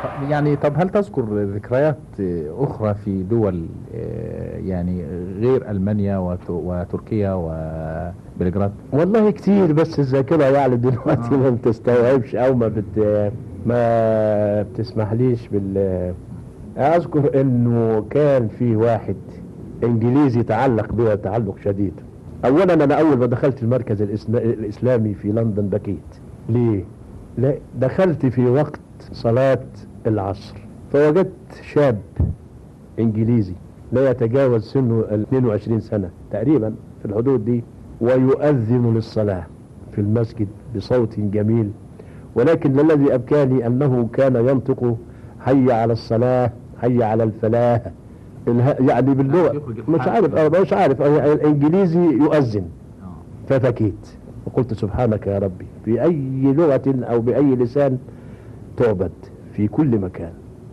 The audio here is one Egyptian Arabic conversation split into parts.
يعني طب هل تذكر ذكريات أخرى في دول آه، يعني غير ألمانيا وت- وتركيا وبلجراد والله كتير بس الذاكرة يعني دلوقتي ما بتستوعبش او ما بت ما بتسمحليش بال اذكر انه كان في واحد انجليزي تعلق بي تعلق شديد اولا انا اول ما دخلت المركز الإسنا- الاسلامي في لندن بكيت ليه لا دخلت في وقت صلاة العصر فوجدت شاب انجليزي لا يتجاوز سنه ال 22 سنة تقريبا في الحدود دي ويؤذن للصلاة في المسجد بصوت جميل ولكن الذي أبكاني أنه كان ينطق حي على الصلاة حي على الفلاح اله- يعني باللغة يخرج مش الحرف. عارف أه مش عارف أه الإنجليزي يؤذن فبكيت وقلت سبحانك يا ربي في أي لغة أو بأي لسان تعبد في كل مكان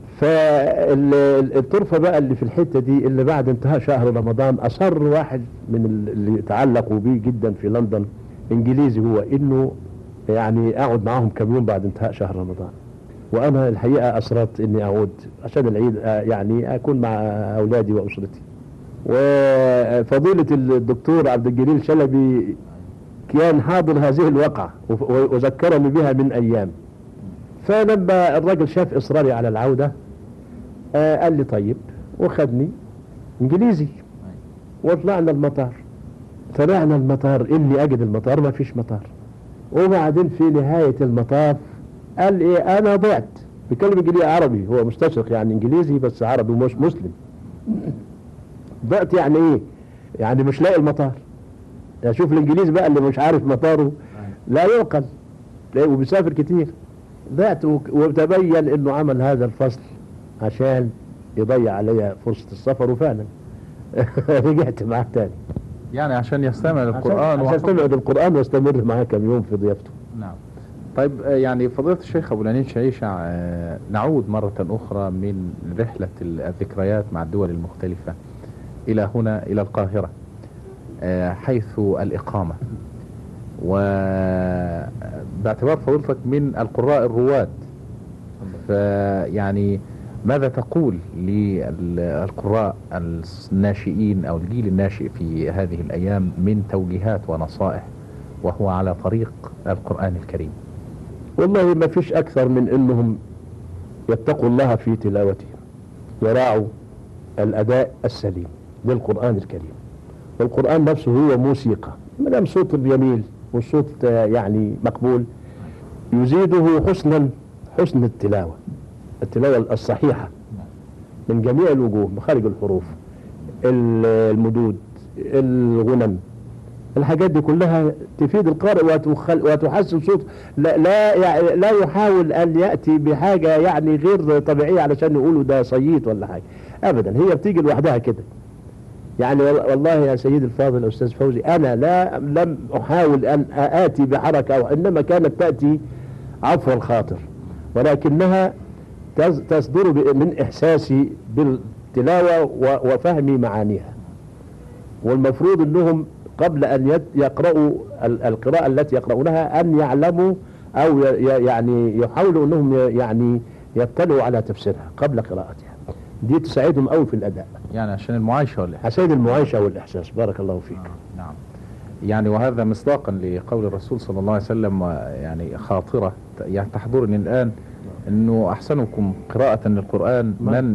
فالطرفة بقى اللي في الحتة دي اللي بعد انتهاء شهر رمضان أصر واحد من اللي تعلقوا بيه جدا في لندن إنجليزي هو إنه يعني أقعد معاهم كم يوم بعد انتهاء شهر رمضان وأنا الحقيقة أصرت إني أعود عشان العيد آه، يعني أكون مع أولادي وأسرتي وفضيلة الدكتور عبد الجليل شلبي كان حاضر هذه الوقعة وف- وذكرني بها من أيام فلما الراجل شاف إصراري على العودة آه قال لي طيب وخدني إنجليزي وطلعنا المطار طلعنا المطار إني أجد المطار ما فيش مطار وبعدين في نهاية المطاف قال إيه أنا ضعت بيتكلم إنجليزي عربي هو مستشرق يعني إنجليزي بس عربي مش مسلم ضعت يعني إيه يعني مش لاقي المطار شوف الإنجليزي بقى اللي مش عارف مطاره لا يعقل لا، وبيسافر كتير ضعت وك- وتبين انه عمل هذا الفصل عشان يضيع عليا فرصة السفر وفعلا رجعت معاه تاني يعني عشان يستمع للقرآن عشان, عشان وحفظ- استمعد القرآن واستمر معاه كم يوم في ضيافته نعم طيب آه، يعني فضيلة الشيخ أبو لنين شعيشع آه، نعود مرة أخرى من رحلة ال- الذكريات مع الدول المختلفة إلى هنا إلى القاهرة آه، حيث الإقامة وباعتبار فضيلتك من القراء الرواد فيعني ماذا تقول للقراء الناشئين أو الجيل الناشئ في هذه الأيام من توجيهات ونصائح وهو على طريق القرآن الكريم والله ما فيش أكثر من أنهم يتقوا الله في تلاوته يراعوا الأداء السليم للقرآن الكريم والقرآن نفسه هو موسيقى ما دام صوت جميل والصوت آه، يعني مقبول يزيده حسنا حسن التلاوة التلاوة الصحيحة من جميع الوجوه مخارج الحروف ال- المدود الغنم الحاجات دي كلها تفيد القارئ وتخل- وتحسن صوت لا لا يعني لا يحاول ان ياتي بحاجه يعني غير طبيعيه علشان يقولوا ده صييت ولا حاجه ابدا هي بتيجي لوحدها كده يعني وال- والله يا سيدي الفاضل استاذ فوزي انا لا لم احاول ان اتي بحركه او انما كانت تاتي عفو الخاطر ولكنها تز- تصدر ب- من احساسي بالتلاوه و- وفهمي معانيها والمفروض انهم قبل ان يت- يقرأوا ال- القراءة التي يقرؤونها ان يعلموا او ي- ي- يعني يحاولوا انهم ي- يعني يطلعوا على تفسيرها قبل قراءتها دي تساعدهم قوي في الاداء يعني عشان المعايشة والإحساس حسين المعايشة والاحساس بارك الله فيك آه، نعم يعني وهذا مصداقا لقول الرسول صلى الله عليه وسلم يعني خاطرة يعني تحضرني الآن أنه أحسنكم قراءة للقرآن من